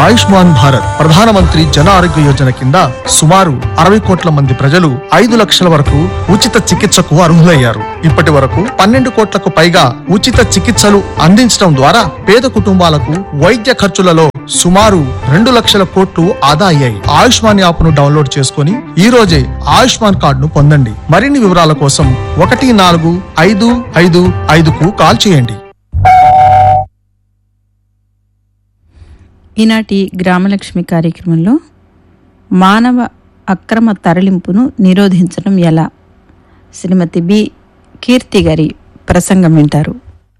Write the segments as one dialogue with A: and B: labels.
A: ఆయుష్మాన్ భారత్ ప్రధానమంత్రి జన ఆరోగ్య యోజన కింద సుమారు అరవై కోట్ల మంది ప్రజలు ఐదు లక్షల వరకు ఉచిత చికిత్సకు అర్హులయ్యారు ఇప్పటి వరకు పన్నెండు కోట్లకు పైగా ఉచిత చికిత్సలు అందించడం ద్వారా పేద కుటుంబాలకు వైద్య ఖర్చులలో సుమారు రెండు లక్షల కోట్లు ఆదా అయ్యాయి ఆయుష్మాన్ యాప్ ను డౌన్లోడ్ చేసుకుని ఈ రోజే ఆయుష్మాన్ కార్డును పొందండి మరిన్ని వివరాల కోసం ఒకటి నాలుగు ఐదు ఐదు ఐదుకు కాల్ చేయండి
B: ఈనాటి గ్రామలక్ష్మి కార్యక్రమంలో మానవ అక్రమ తరలింపును నిరోధించడం ఎలా శ్రీమతి బి కీర్తి గారి ప్రసంగం వింటారు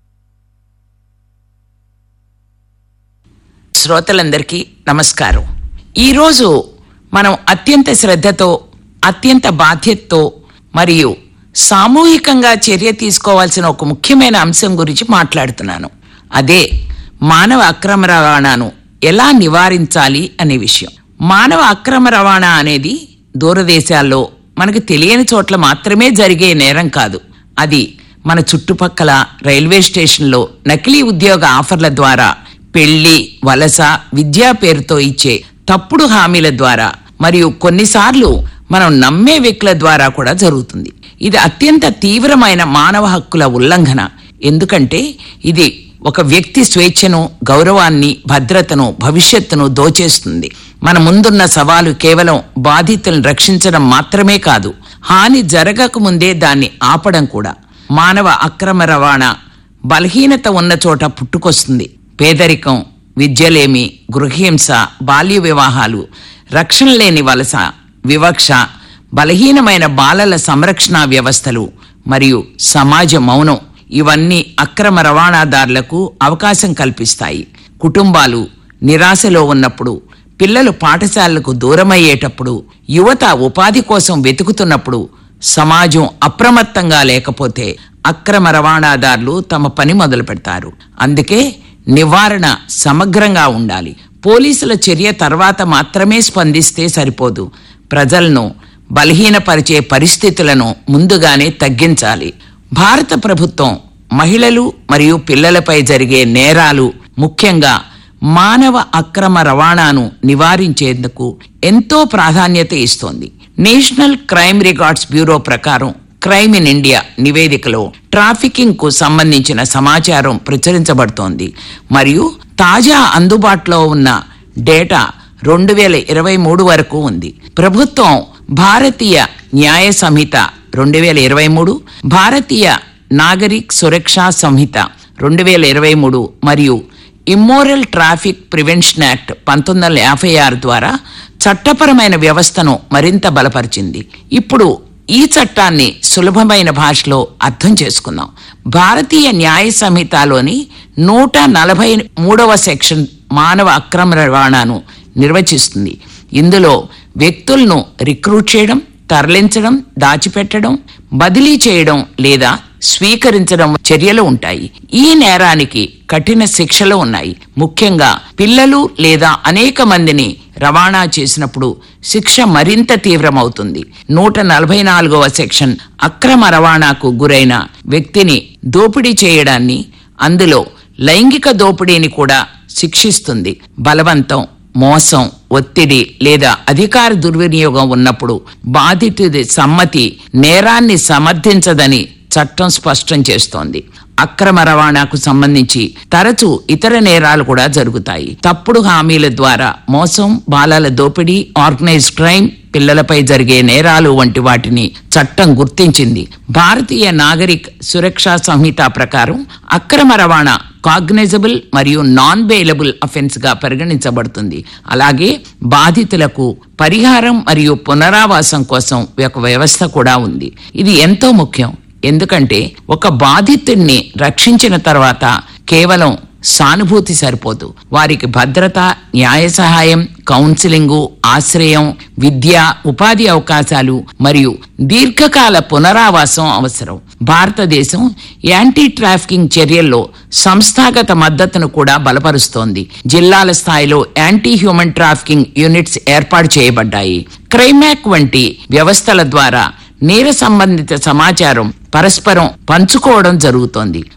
C: శ్రోతలందరికీ నమస్కారం ఈరోజు మనం అత్యంత శ్రద్ధతో అత్యంత బాధ్యతతో మరియు సామూహికంగా చర్య తీసుకోవాల్సిన ఒక ముఖ్యమైన అంశం గురించి మాట్లాడుతున్నాను అదే మానవ అక్రమ రవాణాను ఎలా నివారించాలి అనే విషయం మానవ అక్రమ రవాణా అనేది దూరదేశాల్లో మనకు తెలియని చోట్ల మాత్రమే జరిగే నేరం కాదు అది మన చుట్టుపక్కల రైల్వే స్టేషన్లో నకిలీ ఉద్యోగ ఆఫర్ల ద్వారా పెళ్లి వలస విద్యా పేరుతో ఇచ్చే తప్పుడు హామీల ద్వారా మరియు కొన్నిసార్లు మనం నమ్మే వ్యక్తుల ద్వారా కూడా జరుగుతుంది ఇది అత్యంత తీవ్రమైన మానవ హక్కుల ఉల్లంఘన ఎందుకంటే ఇది ఒక వ్యక్తి స్వేచ్ఛను గౌరవాన్ని భద్రతను భవిష్యత్తును దోచేస్తుంది మన ముందున్న సవాలు కేవలం బాధితులను రక్షించడం మాత్రమే కాదు హాని జరగక ముందే దాన్ని ఆపడం కూడా మానవ అక్రమ రవాణా బలహీనత ఉన్న చోట పుట్టుకొస్తుంది పేదరికం విద్యలేమి గృహహింస బాల్య వివాహాలు రక్షణ లేని వలస వివక్ష బలహీనమైన బాలల సంరక్షణ వ్యవస్థలు మరియు సమాజ మౌనం ఇవన్నీ అక్రమ రవాణాదారులకు అవకాశం కల్పిస్తాయి కుటుంబాలు నిరాశలో ఉన్నప్పుడు పిల్లలు పాఠశాలలకు దూరమయ్యేటప్పుడు యువత ఉపాధి కోసం వెతుకుతున్నప్పుడు సమాజం అప్రమత్తంగా లేకపోతే అక్రమ రవాణాదారులు తమ పని మొదలు పెడతారు అందుకే నివారణ సమగ్రంగా ఉండాలి పోలీసుల చర్య తర్వాత మాత్రమే స్పందిస్తే సరిపోదు ప్రజలను బలహీనపరిచే పరిస్థితులను ముందుగానే తగ్గించాలి భారత ప్రభుత్వం మహిళలు మరియు పిల్లలపై జరిగే నేరాలు ముఖ్యంగా మానవ అక్రమ రవాణాను నివారించేందుకు ఎంతో ప్రాధాన్యత ఇస్తోంది నేషనల్ క్రైమ్ రికార్డ్స్ బ్యూరో ప్రకారం క్రైమ్ ఇన్ ఇండియా నివేదికలో ట్రాఫికింగ్ కు సంబంధించిన సమాచారం ప్రచురించబడుతోంది మరియు తాజా అందుబాటులో ఉన్న డేటా రెండు వేల ఇరవై మూడు వరకు ఉంది ప్రభుత్వం భారతీయ న్యాయ సంహిత రెండు వేల ఇరవై మూడు భారతీయ నాగరిక్ సురక్షా సంహిత రెండు వేల ఇరవై మూడు మరియు ఇమ్మోరల్ ట్రాఫిక్ ప్రివెన్షన్ యాక్ట్ పంతొమ్మిది వందల యాభై ఆరు ద్వారా చట్టపరమైన వ్యవస్థను మరింత బలపరిచింది ఇప్పుడు ఈ చట్టాన్ని సులభమైన భాషలో అర్థం చేసుకుందాం భారతీయ న్యాయ సంహితలోని నూట నలభై మూడవ సెక్షన్ మానవ అక్రమ రవాణాను నిర్వచిస్తుంది ఇందులో వ్యక్తులను రిక్రూట్ చేయడం తరలించడం దాచిపెట్టడం బదిలీ చేయడం లేదా స్వీకరించడం చర్యలు ఉంటాయి ఈ నేరానికి కఠిన శిక్షలు ఉన్నాయి ముఖ్యంగా పిల్లలు లేదా అనేక మందిని రవాణా చేసినప్పుడు శిక్ష మరింత తీవ్రమవుతుంది నూట నలభై నాలుగవ సెక్షన్ అక్రమ రవాణాకు గురైన వ్యక్తిని దోపిడీ చేయడాన్ని అందులో లైంగిక దోపిడీని కూడా శిక్షిస్తుంది బలవంతం మోసం ఒత్తిడి లేదా అధికార దుర్వినియోగం ఉన్నప్పుడు బాధితుడి సమ్మతి నేరాన్ని సమర్థించదని చట్టం స్పష్టం చేస్తోంది అక్రమ రవాణాకు సంబంధించి తరచూ ఇతర నేరాలు కూడా జరుగుతాయి తప్పుడు హామీల ద్వారా మోసం బాలల దోపిడీ ఆర్గనైజ్డ్ క్రైమ్ పిల్లలపై జరిగే నేరాలు వంటి వాటిని చట్టం గుర్తించింది భారతీయ నాగరిక్ సురక్షా సంహిత ప్రకారం అక్రమ రవాణా కాగ్నైజబుల్ మరియు నాన్ బెయిలబుల్ అఫెన్స్ గా పరిగణించబడుతుంది అలాగే బాధితులకు పరిహారం మరియు పునరావాసం కోసం ఒక వ్యవస్థ కూడా ఉంది ఇది ఎంతో ముఖ్యం ఎందుకంటే ఒక బాధితుడిని రక్షించిన తర్వాత కేవలం సానుభూతి సరిపోదు వారికి భద్రత న్యాయ సహాయం కౌన్సిలింగు ఆశ్రయం విద్య ఉపాధి అవకాశాలు మరియు దీర్ఘకాల పునరావాసం అవసరం భారతదేశం యాంటీ ట్రాఫికింగ్ చర్యల్లో సంస్థాగత మద్దతును కూడా బలపరుస్తోంది జిల్లాల స్థాయిలో యాంటీ హ్యూమన్ ట్రాఫికింగ్ యూనిట్స్ ఏర్పాటు చేయబడ్డాయి క్రైమాక్ వంటి వ్యవస్థల ద్వారా నేర సంబంధిత సమాచారం పరస్పరం పంచుకోవడం జరుగుతోంది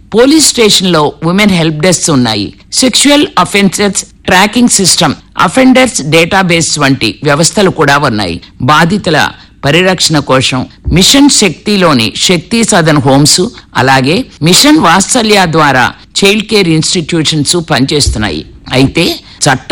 C: పోలీస్ స్టేషన్ లో ఉమెన్ హెల్ప్ డెస్క్ ఉన్నాయి sexual offences tracking system offenders database వంటి వ్యవస్థలు కూడా ఉన్నాయి బాధితుల పరిరక్షణ కోసం మిషన్ శక్తిలోని శక్తి సదన్ హోమ్స్ అలాగే మిషన్ వాత్సల్య ద్వారా చైల్డ్ కేర్ ఇన్స్టిట్యూషన్స్ పనిచేస్తున్నాయి అయితే చట్ట